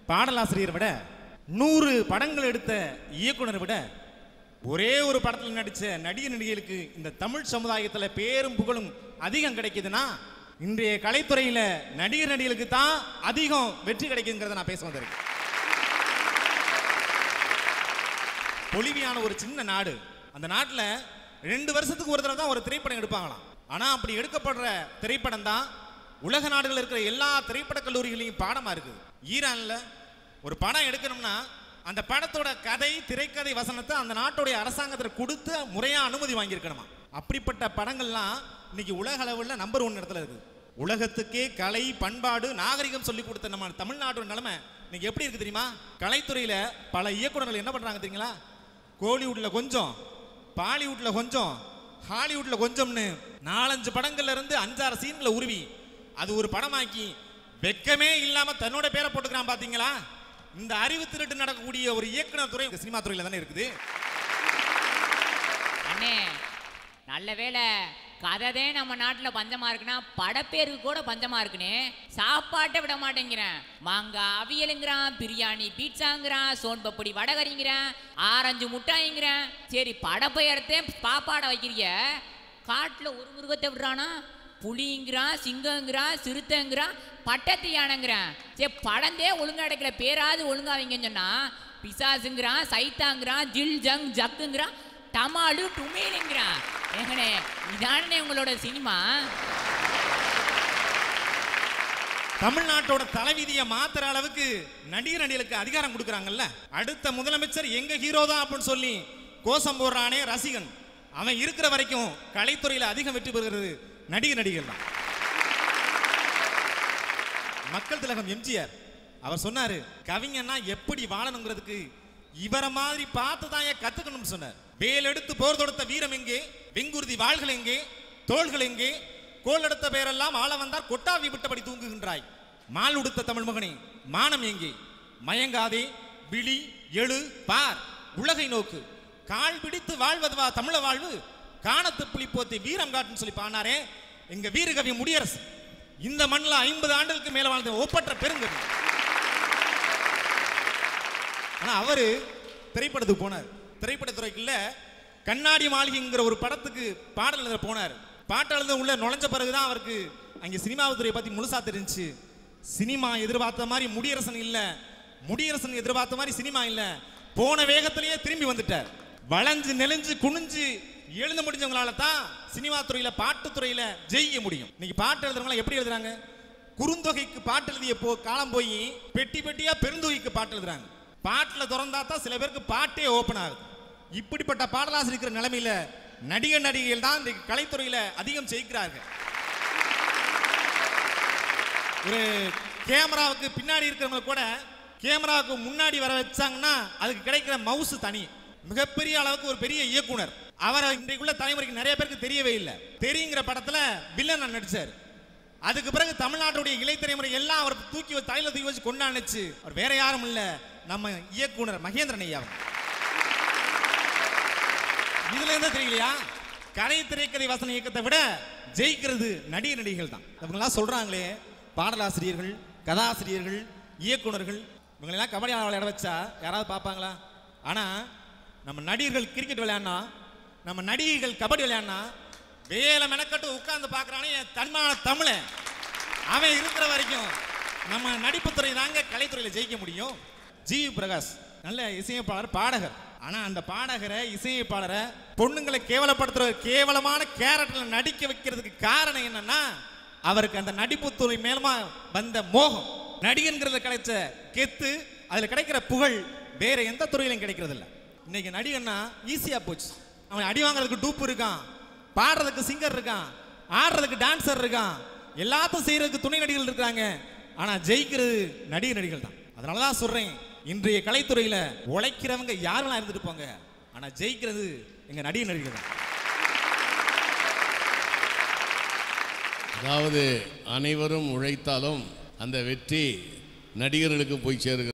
பாடலாசிரியரை விட நூறு படங்கள் எடுத்த இயக்குனரை விட ஒரே ஒரு படத்தில் நடித்த நடிகர் நடிகைகளுக்கு இந்த தமிழ் சமுதாயத்தில் பேரும் புகழும் அதிகம் கிடைக்குதுன்னா இன்றைய கலைத்துறையில நடிகர் நடிகைகளுக்கு தான் அதிகம் வெற்றி கிடைக்குங்கிறத நான் பேச வந்திருக்கேன் பொலிவியான ஒரு சின்ன நாடு அந்த நாட்டில் ரெண்டு வருஷத்துக்கு ஒரு தடவை தான் ஒரு திரைப்படம் எடுப்பாங்களாம் ஆனால் அப்படி எடுக்கப்படுற திரைப்படம் தான் உலக நாடுகள் இருக்கிற எல்லா திரைப்பட கல்லூரிகளையும் பாடமா இருக்குது ஈரான்ல ஒரு படம் எடுக்கணும்னா அந்த படத்தோட கதை திரைக்கதை வசனத்தை அந்த நாட்டுடைய அரசாங்கத்தில் கொடுத்து முறையா அனுமதி வாங்கியிருக்கணுமா அப்படிப்பட்ட படங்கள்லாம் இன்னைக்கு உலக அளவில் நம்பர் ஒன் இடத்துல இருக்குது உலகத்துக்கே கலை பண்பாடு நாகரிகம் சொல்லி கொடுத்த நம்ம தமிழ்நாட்டோட நிலைமை இன்னைக்கு எப்படி இருக்கு தெரியுமா கலைத்துறையில பல இயக்குனர்கள் என்ன பண்றாங்க தெரியுங்களா கோலிவுட்ல கொஞ்சம் பாலிவுட்ல கொஞ்சம் ஹாலிவுட்ல கொஞ்சம்னு நாலஞ்சு படங்கள்ல இருந்து அஞ்சாறு சீன்களை உருவி அது ஒரு படமாக்கி வெக்கமே இல்லாம தன்னோட பேரை போட்டுக்கிறான் பாத்தீங்களா இந்த அறிவு திருட்டு நடக்கக்கூடிய ஒரு இயக்குனர் துறை சினிமா துறையில தானே இருக்குது அண்ணே நல்ல வேளை கதை நம்ம நாட்டில் பஞ்சமா இருக்குன்னா படப்பேருக்கு கூட பஞ்சமா இருக்குனே சாப்பாட்டை விட மாட்டேங்கிறேன் மாங்காய் அவியலுங்கிறான் பிரியாணி பீட்சாங்கிறான் சோன் பப்படி வடகரிங்கிறான் ஆரஞ்சு முட்டாய்ங்கிறான் சரி படப்பெயர்த்தே பாப்பாடை வைக்கிறீங்க காட்டில் ஒரு மிருகத்தை விடுறானா புலிங்கிறான் சிங்கங்கிறான் சிறுத்தைங்கிறான் பட்டத்து யானைங்கிறான் சரி படந்தே ஒழுங்கா எடுக்கல பேராது ஒழுங்கா வைங்கன்னு சொன்னா பிசாசுங்கிறான் சைத்தாங்கிறான் ஜில் ஜங் ஜக்குங்கிறான் டமாலு டுமேலுங்கிறான் ஏங்கண்ணே இதானே உங்களோட சினிமா தமிழ்நாட்டோட தலைவிதியை மாத்துற அளவுக்கு நடிகர் நடிகளுக்கு அதிகாரம் கொடுக்குறாங்கல்ல அடுத்த முதலமைச்சர் எங்க ஹீரோ தான் அப்படின்னு சொல்லி கோஷம் போடுறானே ரசிகன் அவன் இருக்கிற வரைக்கும் கலைத்துறையில அதிகம் வெற்றி பெறுகிறது நடிகர் நடிகர் தான் மக்கள் திலகம் எம்ஜிஆர் அவர் சொன்னாரு கவிஞன்னா எப்படி வாழணுங்கிறதுக்கு இவரை மாதிரி பார்த்து தான் ஏன் கத்துக்கணும்னு சொன்னார் வேல் எடுத்து போர் தொடுத்த வீரம் எங்கே வெங்குருதி வாள்கள் எங்கே தோள்கள் எங்கே கோல் எடுத்த பேரெல்லாம் ஆள வந்தார் கொட்டாவி விட்டபடி தூங்குகின்றாய் மால் உடுத்த தமிழ் மகனே மானம் எங்கே மயங்காதே விழி எழு பார் உலகை நோக்கு கால் பிடித்து வாழ்வதுவா தமிழ வாழ்வு காணத்து புலிப்போத்தி வீரம் காட்டுன்னு சொல்லி பாடினாரே எங்க வீரகவி முடியரசு இந்த மண்ணில் ஐம்பது ஆண்டுகளுக்கு மேல வாழ்ந்த ஒப்பற்ற பெருங்கவி ஆனா அவரு திரைப்படத்துக்கு போனார் திரைப்படத்துறைக்குள்ள கண்ணாடி மாளிகைங்கிற ஒரு படத்துக்கு பாடல் எழுத போனார் பாட்டு எழுத உள்ள நுழைஞ்ச பிறகுதான் அவருக்கு அங்கே சினிமாவுத்துறையை பத்தி முழுசா தெரிஞ்சுச்சு சினிமா எதிர்பார்த்த மாதிரி முடியரசன் இல்ல முடியரசன் எதிர்பார்த்த மாதிரி சினிமா இல்ல போன வேகத்திலேயே திரும்பி வந்துட்டார் வளைஞ்சு நெளிஞ்சு குனிஞ்சு எழுத முடிஞ்சவங்களால தான் சினிமா துறையில பாட்டு துறையில ஜெயிக்க முடியும் இன்னைக்கு பாட்டு எழுதுறவங்க எப்படி எழுதுறாங்க குறுந்தொகைக்கு பாட்டு எழுதிய போ காலம் போய் பெட்டி பெட்டியா பெருந்தொகைக்கு பாட்டு எழுதுறாங்க பாட்டுல திறந்தா தான் சில பேருக்கு பாட்டே ஓபன் ஆகுது இப்படிப்பட்ட பாடலாசிரியர் இருக்கிற நிலைமையில நடிகர் நடிகைகள் தான் இந்த கலைத்துறையில அதிகம் ஜெயிக்கிறார்கள் ஒரு கேமராவுக்கு பின்னாடி இருக்கிறவங்க கூட கேமராவுக்கு முன்னாடி வர வச்சாங்கன்னா அதுக்கு கிடைக்கிற மவுஸ் தனி மிகப்பெரிய அளவுக்கு ஒரு பெரிய இயக்குனர் அவரை இன்றைக்குள்ள தலைமுறைக்கு நிறைய பேருக்கு தெரியவே இல்லை தெரியுங்கிற படத்துல வில்லன் நடிச்சார் அதுக்கு பிறகு தமிழ்நாட்டுடைய இளை தலைமுறை எல்லாம் அவர் தூக்கி வச்சு- தலையில தூக்கி வச்சு கொண்டாடுச்சு அவர் வேற யாரும் இல்ல நம்ம இயக்குனர் மகேந்திரன் ஐயா அவர். இதுல இருந்தா தெரியலையா கலை திரைக்கதை வசன இயக்கத்தை விட ஜெயிக்கிறது நடிகர் நடிகைகள் தான் இவங்கெல்லாம் சொல்றாங்களே பாடலாசிரியர்கள் கதாசிரியர்கள் இயக்குனர்கள் இவங்களெல்லாம் கபடி ஆட விளையாட வச்சா யாராவது பார்ப்பாங்களா ஆனா நம்ம நடிகர்கள் கிரிக்கெட் விளையாடினா நம்ம நடிகைகள் கபடி விளையாடினா வேலை மெனக்கட்டு உட்கார்ந்து பார்க்கறானே என் தன்மான தமிழன் அவன் இருக்கிற வரைக்கும் நம்ம நடிப்புத்துறை தாங்க கலைத்துறையில ஜெயிக்க முடியும் ஜி பிரகாஷ் நல்ல இசையமைப்பாளர் பாடகர் ஆனா அந்த பாடகரை இசையமைப்பாளரை பொண்ணுங்களை கேவலப்படுத்துற கேவலமான கேரக்டர்ல நடிக்க வைக்கிறதுக்கு காரணம் என்னன்னா அவருக்கு அந்த நடிப்புத்துறை மேலமா வந்த மோகம் நடிகன்கிறதுல கிடைச்ச கெத்து அதுல கிடைக்கிற புகழ் வேற எந்த துறையிலும் கிடைக்கிறது இல்ல இன்னைக்கு நடிகன்னா ஈஸியா போச்சு அவன் அடி வாங்குறதுக்கு டூப் இருக்கான் பாடுறதுக்கு சிங்கர் இருக்கான் ஆடுறதுக்கு டான்சர் இருக்கான் எல்லாத்தையும் செய்யறதுக்கு துணை நடிகர்கள் இருக்காங்க ஆனா ஜெயிக்கிறது நடிகர் நடிகர்கள் தான் அதனால தான் சொல்றேன் இன்றைய கலைத்துறையில உழைக்கிறவங்க யாரெல்லாம் இருந்துட்டு போங்க ஆனா ஜெயிக்கிறது எங்க நடிகர் நடிகர்கள் தான் அதாவது அனைவரும் உழைத்தாலும் அந்த வெற்றி நடிகர்களுக்கு போய் சேருகிறது